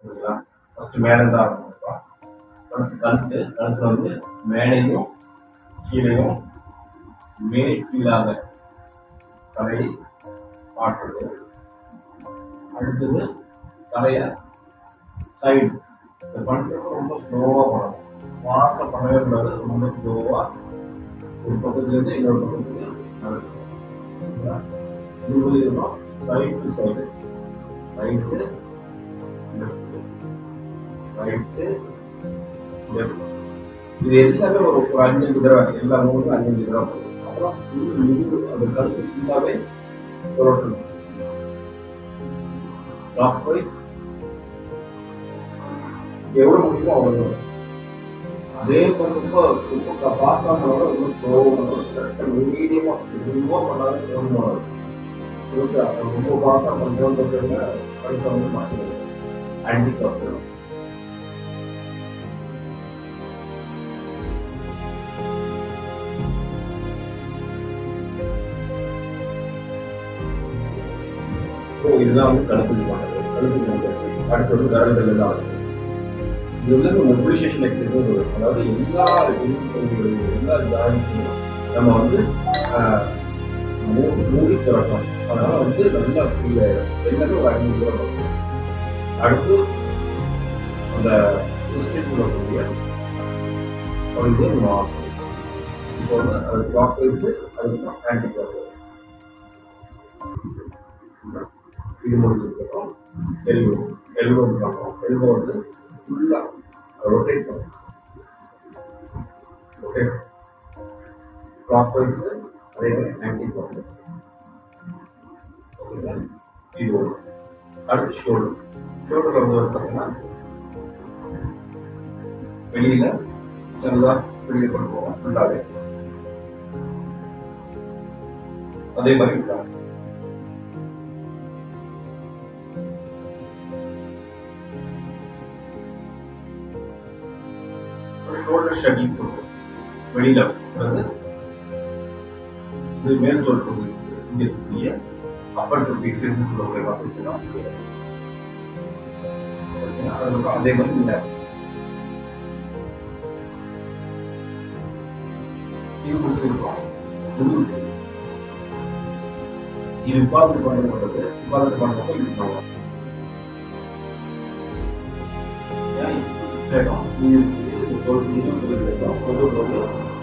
சரிங்களா ஃபர்ஸ்ட் மேலே தான் ஆரம்பிப்போம் ஃபர்ஸ்ட் கழுத்து கழுத்துல வந்து மேலையும் கீழையும் மேல் கீழாக தலையை மாற்றுது அடுத்தது தலையை சைடு இந்த பண்ணுறது ரொம்ப ஸ்லோவாக பண்ணணும் ஃபாஸ்ட்டாக பண்ணவே கூடாது ரொம்ப ஸ்லோவாக ஒரு பக்கத்துலேருந்து இன்னொரு பக்கத்துக்கு நடக்கணும் இது side to side right left right left இது எல்லாமே ஒரு ஒரு அஞ்சஞ்சு தடவை எல்லா மூணுக்கும் அஞ்சஞ்சு தடவை போகும் அப்புறம் ஃபுல் முதுகு அந்த கழுத்து ஃபுல்லாகவே சுரட்டணும் கிளாக் வைஸ் எவ்வளோ முடியுமோ அவ்வளோ அதே மாதிரி ரொம்ப ரொம்ப ஃபாஸ்டாக பண்ணாலும் ரொம்ப ஸ்லோவாக பண்ணணும் கரெக்டாக மீடியமாக ரொம்ப பண்ணாலும் ரொம்ப ஓகே ரொம்ப ஃபாஸ்டாக பண்ணுறோன்றத கழுத்தை வந்து மாற்றிடுது ஆன்டி காப்பிடும் ஸோ இதுதான் வந்து கழுத்துக்கு பண்ணுறது கழுத்துக்கு வந்துச்சு அடுத்து வந்து கரடுகள் தான் வருது இது வந்து மொபிலைசேஷன் எக்ஸசைஸ் வரும் அதாவது எல்லா எலும்புகளுடைய எல்லா ஜாயின்ஸும் நம்ம வந்து ஆஹ், மூ- மூடி திறக்கணும் அதனால வந்து நல்லா ஃப்ரீ ஆயிடும் எல்லாமே ஒரு ஐநூறு ரூபா வரும் அடுத்து அந்த டிஸ்டன்ஸ் சொல்லக்கூடிய ஒரு இது மாறும் இப்போ வந்து அது கிளாக் வைஸ் அதுக்கப்புறம் ஆன்டி கிளாக் வைஸ் இது முடிஞ்சதுக்கப்புறம் எல்போ எல்போ பண்ணுறோம் எல்போ வந்து ஃபுல்லாக ரொட்டேட் பண்ணும் ரொட்டேட் கிளாக் வைஸ் அதே மாதிரி ஆன்டி கிளாக் வைஸ் ஓகேங்களா இது ஒன்று அடுத்து ஷோல்டர் ஷோல்டர் வந்து பார்த்தீங்கன்னா வெளியில நல்லா வெளியே கொண்டு போவோம் ஃபுல்லாகவே அதே மாதிரி இருக்காங்க ஷோல்டர் ஷட்டிங் சொல்லுவோம் வெளியில அதாவது இது மேல் தோல் பகுதி இங்க இருக்கக்கூடிய அப்பர் டு பீஸ் சொல்லக்கூடிய வார்த்தை தான் அதுக்கப்புறம் அதே மாதிரி இந்த இது முடிச்சிருக்கோம் முதுகு இது உட்கார்ந்து பண்ணப்படுறது உட்கார்ந்து பண்ணுறப்ப இது பண்ணலாம் ஏன்னா இது fix ஆயிடும். இது இது ஒரு நிமிடம் இருக்குது. கொஞ்சம் கொஞ்சம்